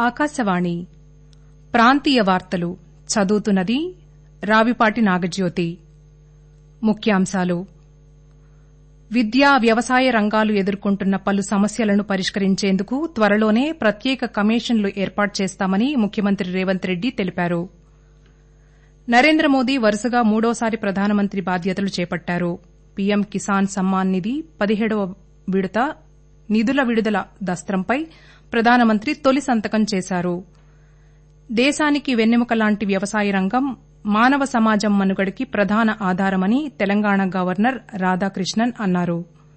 ఆకాశవాణి ప్రాంతీయ వార్తలు చదువుతున్నది రావిపాటి నాగజ్యోతి ముఖ్యాంశాలు విద్యా వ్యవసాయ రంగాలు ఎదుర్కొంటున్న పలు సమస్యలను పరిష్కరించేందుకు త్వరలోనే ప్రత్యేక కమిషన్లు ఏర్పాటు చేస్తామని ముఖ్యమంత్రి రేవంత్ రెడ్డి తెలిపారు నరేంద్ర మోదీ వరుసగా మూడోసారి ప్రధానమంత్రి బాధ్యతలు చేపట్టారు పీఎం కిసాన్ సమ్మాన్ నిధి పదిహేడవ విడత నిధుల విడుదల దస్త్రంపై ప్రధానమంత్రి తొలి సంతకం చేశారు దేశానికి వెన్నెముక లాంటి వ్యవసాయ రంగం మానవ సమాజం మనుగడకి ప్రధాన ఆధారమని తెలంగాణ గవర్నర్ రాధాకృష్ణన్ అన్నారు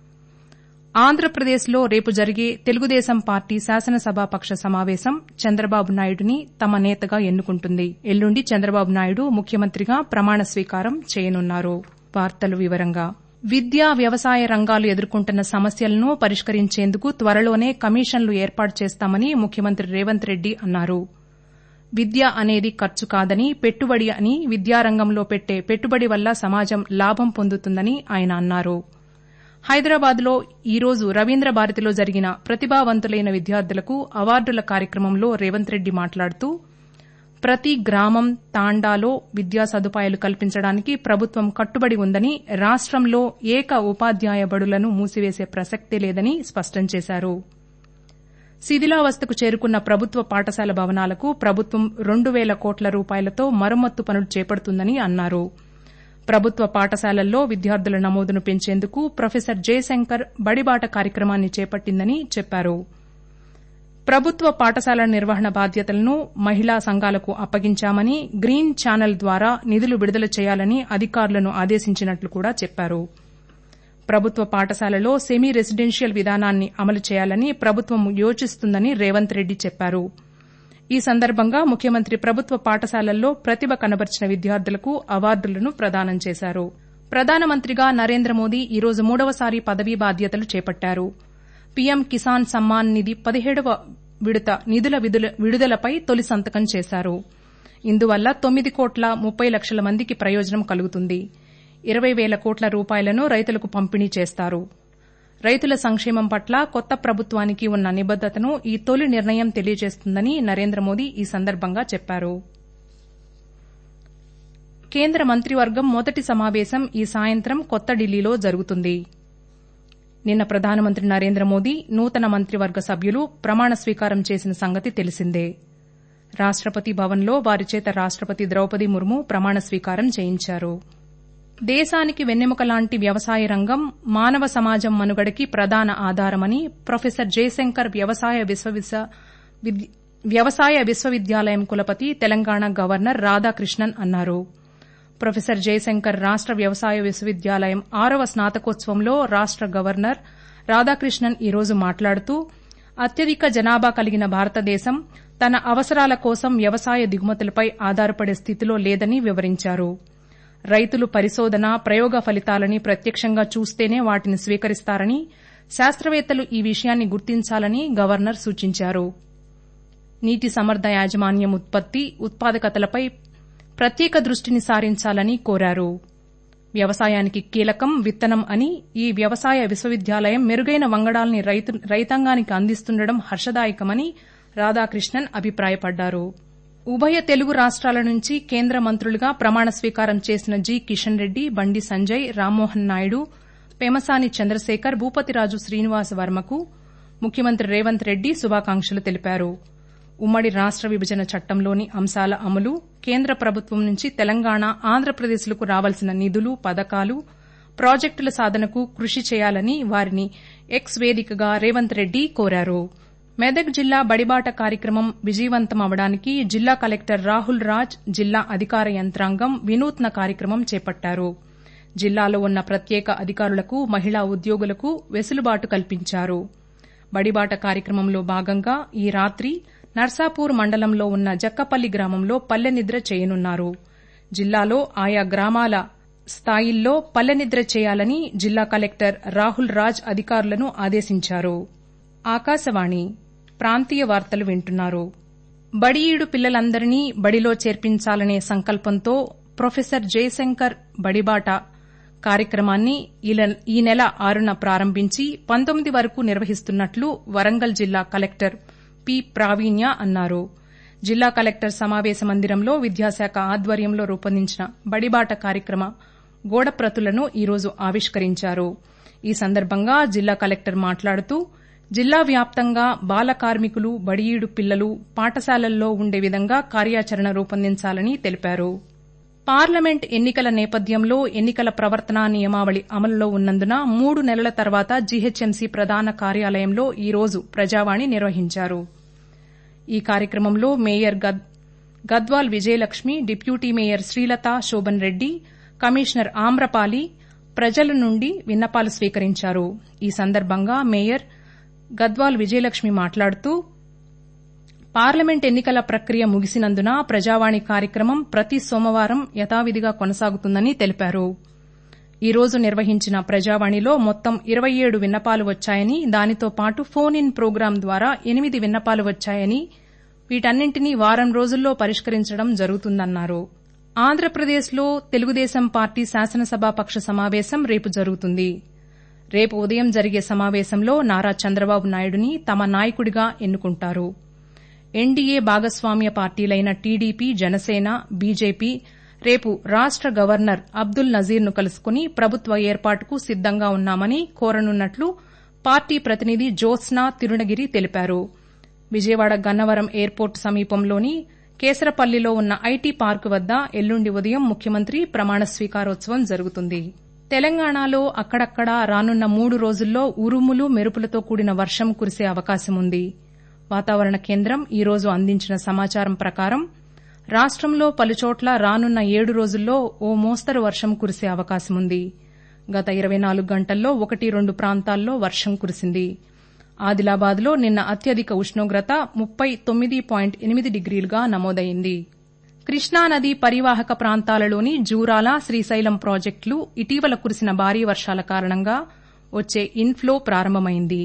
ఆంధ్రప్రదేశ్లో రేపు జరిగే తెలుగుదేశం పార్టీ శాసనసభాపక్ష సమావేశం చంద్రబాబు నాయుడుని తమ నేతగా ఎన్నుకుంటుంది ఎల్లుండి చంద్రబాబు నాయుడు ముఖ్యమంత్రిగా ప్రమాణ స్వీకారం చేయనున్నారు వార్తలు వివరంగా విద్యా వ్యవసాయ రంగాలు ఎదుర్కొంటున్న సమస్యలను పరిష్కరించేందుకు త్వరలోనే కమిషన్లు ఏర్పాటు చేస్తామని ముఖ్యమంత్రి రేవంత్ రెడ్డి అన్నారు విద్య అనేది ఖర్చు కాదని పెట్టుబడి అని విద్యారంగంలో పెట్టే పెట్టుబడి వల్ల సమాజం లాభం పొందుతుందని ఆయన అన్నారు హైదరాబాద్లో ఈ రోజు రవీంద్ర భారతిలో జరిగిన ప్రతిభావంతులైన విద్యార్థులకు అవార్డుల కార్యక్రమంలో రేవంత్ రెడ్డి మాట్లాడుతూ ప్రతి గ్రామం తాండాలో విద్యా సదుపాయాలు కల్పించడానికి ప్రభుత్వం కట్టుబడి ఉందని రాష్టంలో ఏక ఉపాధ్యాయ బడులను మూసివేసే ప్రసక్తే లేదని స్పష్టం చేశారు శిథిలావస్థకు చేరుకున్న ప్రభుత్వ పాఠశాల భవనాలకు ప్రభుత్వం రెండు పేల కోట్ల రూపాయలతో మరమ్మత్తు పనులు చేపడుతుందని అన్నారు ప్రభుత్వ పాఠశాలల్లో విద్యార్థుల నమోదును పెంచేందుకు ప్రొఫెసర్ జయశంకర్ బడిబాట కార్యక్రమాన్ని చేపట్టిందని చెప్పారు ప్రభుత్వ పాఠశాలల నిర్వహణ బాధ్యతలను మహిళా సంఘాలకు అప్పగించామని గ్రీన్ ఛానల్ ద్వారా నిధులు విడుదల చేయాలని అధికారులను ఆదేశించినట్లు కూడా చెప్పారు ప్రభుత్వ పాఠశాలలో సెమీ రెసిడెన్షియల్ విధానాన్ని అమలు చేయాలని ప్రభుత్వం యోచిస్తుందని రేవంత్ రెడ్డి చెప్పారు ఈ సందర్భంగా ముఖ్యమంత్రి ప్రభుత్వ పాఠశాలల్లో ప్రతిభ కనబర్చిన విద్యార్థులకు అవార్డులను ప్రదానం చేశారు ప్రధానమంత్రిగా నరేంద్ర మోదీ ఈ రోజు మూడవసారి పదవీ బాధ్యతలు చేపట్టారు పీఎం కిసాన్ సమ్మాన్ నిధి పదిహేడవ విడత నిధుల విడుదలపై తొలి సంతకం చేశారు ఇందువల్ల తొమ్మిది కోట్ల ముప్పై లక్షల మందికి ప్రయోజనం కలుగుతుంది ఇరవై పేల కోట్ల రూపాయలను రైతులకు పంపిణీ చేస్తారు రైతుల సంక్షేమం పట్ల కొత్త ప్రభుత్వానికి ఉన్న నిబద్దతను ఈ తొలి నిర్ణయం తెలియజేస్తుందని నరేంద్ర మోదీ ఈ సందర్భంగా చెప్పారు కేంద్ర మంత్రివర్గం మొదటి సమావేశం ఈ సాయంత్రం కొత్త ఢిల్లీలో జరుగుతుంది నిన్న ప్రధానమంత్రి నరేంద్ర మోదీ నూతన మంత్రివర్గ సభ్యులు ప్రమాణ స్వీకారం చేసిన సంగతి తెలిసిందే రాష్టపతి భవన్లో వారిచేత రాష్టపతి ద్రౌపది ముర్ము ప్రమాణ స్వీకారం చేయించారు దేశానికి వెన్నెముక లాంటి వ్యవసాయ రంగం మానవ సమాజం మనుగడకి ప్రధాన ఆధారమని ప్రొఫెసర్ జయశంకర్ వ్యవసాయ విశ్వవిద్యాలయం కులపతి తెలంగాణ గవర్నర్ రాధాకృష్ణన్ అన్నారు ప్రొఫెసర్ జయశంకర్ రాష్ట వ్యవసాయ విశ్వవిద్యాలయం ఆరవ స్నాతకోత్సవంలో రాష్ట గవర్నర్ రాధాకృష్ణన్ ఈ రోజు మాట్లాడుతూ అత్యధిక జనాభా కలిగిన భారతదేశం తన అవసరాల కోసం వ్యవసాయ దిగుమతులపై ఆధారపడే స్థితిలో లేదని వివరించారు రైతులు పరిశోధన ప్రయోగ ఫలితాలని ప్రత్యక్షంగా చూస్తేనే వాటిని స్వీకరిస్తారని శాస్త్రవేత్తలు ఈ విషయాన్ని గుర్తించాలని గవర్నర్ సూచించారు నీటి సమర్థ యాజమాన్యం ఉత్పత్తి ఉత్పాదకతలపై ప్రత్యేక దృష్టిని సారించాలని కోరారు వ్యవసాయానికి కీలకం విత్తనం అని ఈ వ్యవసాయ విశ్వవిద్యాలయం మెరుగైన వంగడాల్ని రైతాంగానికి అందిస్తుండడం హర్షదాయకమని రాధాకృష్ణన్ అభిప్రాయపడ్డారు ఉభయ తెలుగు రాష్ట్రాల నుంచి కేంద్ర మంత్రులుగా ప్రమాణ స్వీకారం చేసిన జి కిషన్ రెడ్డి బండి సంజయ్ రామ్మోహన్ నాయుడు పెమసాని చంద్రశేఖర్ భూపతిరాజు శ్రీనివాస వర్మకు ముఖ్యమంత్రి రేవంత్ రెడ్డి శుభాకాంక్షలు తెలిపారు ఉమ్మడి రాష్ట విభజన చట్టంలోని అంశాల అమలు కేంద్ర ప్రభుత్వం నుంచి తెలంగాణ ఆంధ్రప్రదేశ్లకు రావాల్సిన నిధులు పథకాలు ప్రాజెక్టుల సాధనకు కృషి చేయాలని వారిని ఎక్స్ వేదికగా రేవంత్ రెడ్డి కోరారు మెదక్ జిల్లా బడిబాట కార్యక్రమం విజయవంతమవడానికి జిల్లా కలెక్టర్ రాహుల్ రాజ్ జిల్లా అధికార యంత్రాంగం వినూత్న కార్యక్రమం చేపట్టారు జిల్లాలో ఉన్న ప్రత్యేక అధికారులకు మహిళా ఉద్యోగులకు వెసులుబాటు కల్పించారు బడిబాట కార్యక్రమంలో భాగంగా ఈ రాత్రి నర్సాపూర్ మండలంలో ఉన్న జక్కపల్లి గ్రామంలో పల్లెనిద్ర చేయనున్నారు జిల్లాలో ఆయా గ్రామాల స్థాయిల్లో పల్లెనిద్ర చేయాలని జిల్లా కలెక్టర్ రాహుల్ రాజ్ అధికారులను ఆదేశించారు ఆకాశవాణి ప్రాంతీయ వార్తలు వింటున్నారు బడిఈడు పిల్లలందరినీ బడిలో చేర్పించాలనే సంకల్పంతో ప్రొఫెసర్ జయశంకర్ బడిబాట కార్యక్రమాన్ని ఈ నెల ఆరున ప్రారంభించి పంతొమ్మిది వరకు నిర్వహిస్తున్నట్లు వరంగల్ జిల్లా కలెక్టర్ పి ప్రావీణ్య అన్నారు జిల్లా కలెక్టర్ సమావేశ మందిరంలో విద్యాశాఖ ఆధ్వర్యంలో రూపొందించిన బడిబాట కార్యక్రమ గోడప్రతులను ఈరోజు ఆవిష్కరించారు ఈ సందర్భంగా జిల్లా కలెక్టర్ మాట్లాడుతూ జిల్లా వ్యాప్తంగా బాల కార్మికులు బడియీడు పిల్లలు పాఠశాలల్లో ఉండే విధంగా కార్యాచరణ రూపొందించాలని తెలిపారు పార్లమెంట్ ఎన్నికల నేపథ్యంలో ఎన్నికల ప్రవర్తనా నియమావళి అమలులో ఉన్నందున మూడు నెలల తర్వాత జీహెచ్ఎంసీ ప్రధాన కార్యాలయంలో ఈ రోజు ప్రజావాణి నిర్వహించారు ఈ కార్యక్రమంలో mayor Gadwal Vijayalakshmi deputy mayor Srilatha Shobhan Reddy commissioner Amrapali ప్రజల నుండి విన్నపాలు స్వీకరించారు ఈ సందర్భంగా మేయర్ గద్వాల్ విజయలక్ష్మి మాట్లాడుతూ పార్లమెంట్ ఎన్నికల ప్రక్రియ ముగిసినందున ప్రజావాణి కార్యక్రమం ప్రతి సోమవారం యథావిధిగా కొనసాగుతుందని తెలిపారు ఈ రోజు నిర్వహించిన ప్రజావాణిలో మొత్తం ఇరవై ఏడు విన్నపాలు వచ్చాయని దానితో పాటు ఫోన్ ఇన్ ప్రోగ్రాం ద్వారా ఎనిమిది విన్నపాలు వచ్చాయని వీటన్నింటినీ వారం రోజుల్లో పరిష్కరించడం జరుగుతుందన్నారు ఆంధ్రప్రదేశ్లో తెలుగుదేశం పార్టీ శాసనసభాపక్ష సమావేశం రేపు జరుగుతుంది రేపు ఉదయం జరిగే సమావేశంలో నారా చంద్రబాబు నాయుడుని తమ నాయకుడిగా ఎన్నుకుంటారు ఎన్డీఏ భాగస్వామ్య పార్టీలైన టీడీపీ జనసేన బీజేపీ రేపు రాష్ట గవర్నర్ అబ్దుల్ నజీర్ను కలుసుకుని ప్రభుత్వ ఏర్పాటుకు సిద్దంగా ఉన్నామని కోరనున్నట్లు పార్టీ ప్రతినిధి జ్యోత్స్నా తిరుణగిరి తెలిపారు విజయవాడ గన్నవరం ఎయిర్పోర్టు సమీపంలోని కేసరపల్లిలో ఉన్న ఐటీ పార్కు వద్ద ఎల్లుండి ఉదయం ముఖ్యమంత్రి ప్రమాణ స్వీకారోత్సవం జరుగుతుంది తెలంగాణలో అక్కడక్కడా రానున్న మూడు రోజుల్లో ఉరుములు మెరుపులతో కూడిన వర్షం కురిసే అవకాశం ఉంది వాతావరణ కేంద్రం ఈ రోజు అందించిన సమాచారం ప్రకారం రాష్టంలో పలుచోట్ల రానున్న ఏడు రోజుల్లో ఓ మోస్తరు వర్షం కురిసే అవకాశముంది గత ఇరవై నాలుగు గంటల్లో ఒకటి రెండు ప్రాంతాల్లో వర్షం కురిసింది ఆదిలాబాద్లో నిన్న అత్యధిక ఉష్ణోగ్రత ముప్పై తొమ్మిది పాయింట్ ఎనిమిది డిగ్రీలుగా నమోదైంది కృష్ణానది పరివాహక ప్రాంతాలలోని జూరాల శ్రీశైలం ప్రాజెక్టులు ఇటీవల కురిసిన భారీ వర్షాల కారణంగా వచ్చే ఇన్ఫ్లో ప్రారంభమైంది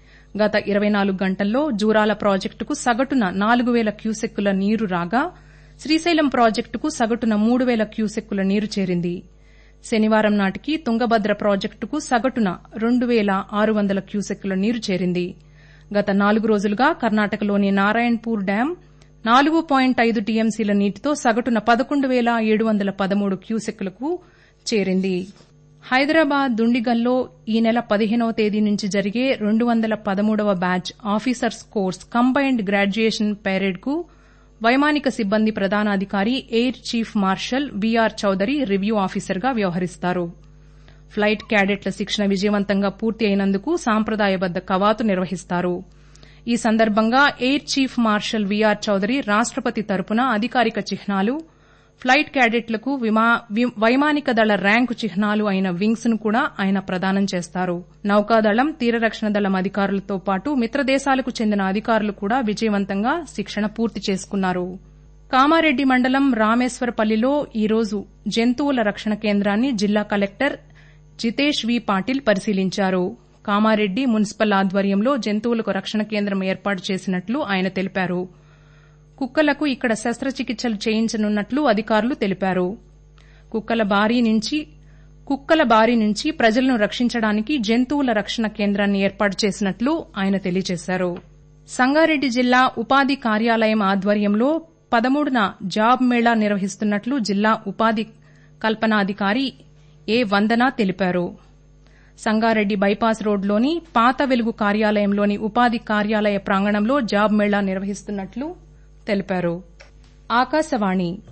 గత ఇరవై నాలుగు గంటల్లో జూరాల ప్రాజెక్టుకు సగటున నాలుగు వేల క్యూసెక్కుల నీరు రాగా శ్రీశైలం ప్రాజెక్టుకు సగటున మూడు వేల క్యూసెక్కుల నీరు చేరింది శనివారం నాటికి తుంగభద్ర ప్రాజెక్టుకు సగటున రెండు వేల ఆరు వందల క్యూసెక్కుల నీరు చేరింది గత నాలుగు రోజులుగా కర్ణాటకలోని నారాయణపూర్ డ్యాం నాలుగు పాయింట్ ఐదు టీఎంసీల నీటితో సగటున పదకొండు వేల ఏడు వందల పదమూడు క్యూసెక్కులకు చేరింది హైదరాబాద్ దుండిగల్లో ఈ నెల పదిహేనవ తేదీ నుంచి జరిగే రెండు వందల పదమూడవ batch officers course combined graduation పెరేడ్కు వైమానిక సిబ్బంది ప్రధానాధికారి air chief marshal BR Chaudhari review ఆఫీసర్గా వ్యవహరిస్తారు ఫ్లైట్ క్యాడెట్ల శిక్షణ విజయవంతంగా పూర్తి అయినందుకు సాంప్రదాయబద్ద కవాతు నిర్వహిస్తారు ఈ సందర్భంగా air chief marshal VR Chaudhari రాష్టపతి తరపున అధికారిక చిహ్నాలు ఫ్లైట్ క్యాడెట్లకు వైమానిక దళ ర్యాంకు చిహ్నాలు అయిన వింగ్స్ ను కూడా ఆయన ప్రదానం చేస్తారు నౌకాదళం తీరరక్షణ దళం అధికారులతో పాటు మిత్రదేశాలకు చెందిన అధికారులు కూడా విజయవంతంగా శిక్షణ పూర్తి చేసుకున్నారు కామారెడ్డి మండలం రామేశ్వరపల్లిలో ఈరోజు జంతువుల రక్షణ కేంద్రాన్ని జిల్లా కలెక్టర్ జితేష్ వి పాటిల్ పరిశీలించారు కామారెడ్డి మున్సిపల్ ఆధ్వర్యంలో జంతువులకు రక్షణ కేంద్రం ఏర్పాటు చేసినట్లు ఆయన తెలిపారు కుక్కలకు ఇక్కడ శస్త్రచికిత్సలు చేయించనున్నట్లు అధికారులు తెలిపారు కుక్కల బారి నుంచి కుక్కల బారి నుంచి ప్రజలను రక్షించడానికి జంతువుల రక్షణ కేంద్రాన్ని ఏర్పాటు చేసినట్లు ఆయన తెలియజేశారు సంగారెడ్డి జిల్లా ఉపాధి కార్యాలయం ఆధ్వర్యంలో పదమూడున జాబ్ మేళా నిర్వహిస్తున్నట్లు జిల్లా ఉపాధి కల్పనాధికారి ఏ వందన తెలిపారు సంగారెడ్డి బైపాస్ రోడ్లోని పాత వెలుగు కార్యాలయంలోని ఉపాధి కార్యాలయ ప్రాంగణంలో జాబ్ మేళా నిర్వహిస్తున్నట్లు తెలిపారు ఆకాశవాణి